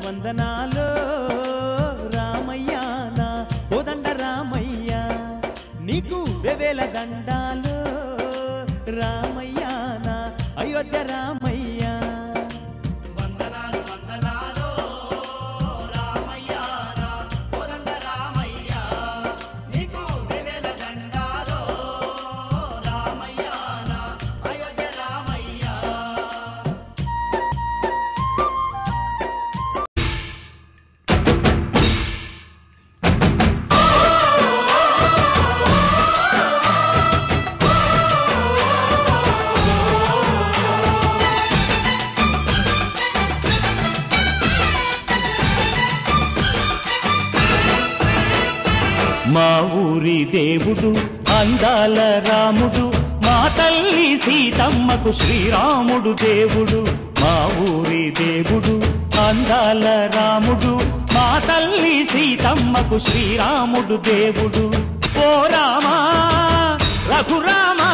వందనాలు రామయ్య నా కోదండ రామయ్య నీకు వెవేల దండాలు రామయ్య నా అయోధ్య రామయ్య వందనాలు వందనాలు రామయ్య నా కోదండ రామయ్య నీకు వెవెల దండాలు రామయ్య నా అయోధ్య రామయ్య మా ఊరి దేవుడు అందాల రాముడు మా తల్లి సీతమ్మకు శ్రీరాముడు దేవుడు మా ఊరి దేవుడు అందాల రాముడు మా తల్లి సీతమ్మకు శ్రీరాముడు దేవుడు ఓ రామా రఘురామా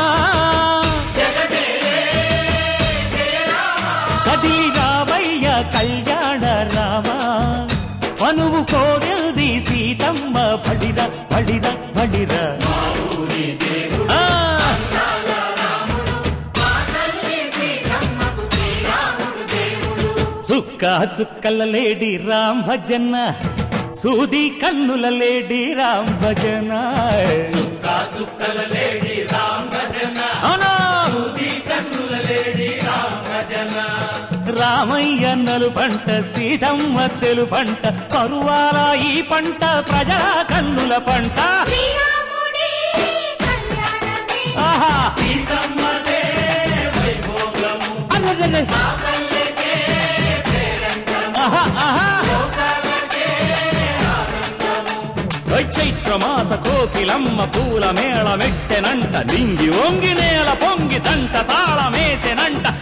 కదిలి రావయ్య కళ్యాణ రామా మనువు కోరల్ది సీతమ్మ బడిర బడిర బడిర ఆ, చుక్క చుక్కల లేడి రామ్ భజన సూది కన్నుల లేడి రామ్ భజన చుక్కల లేడి రామ భజన అవునా? కన్నుల లేడి రామ భజన రామయ్య నలు పంట సీతమ్మ తెలు పంట కరువాల ఈ పంట ప్రజల కన్నుల పంట శ్రీరాముడి కళ్యాణమే ఆహా సీతమ్మదే వైభోగము అర్రర్రర్ర. ఆహా, ఆహా. ఓయ్ చైత్రమాస కోకిలమ్మ పూల మేళ మెట్టెనంట నింగి ఒంగి నేల పొంగి జంట తాళమేసెనంట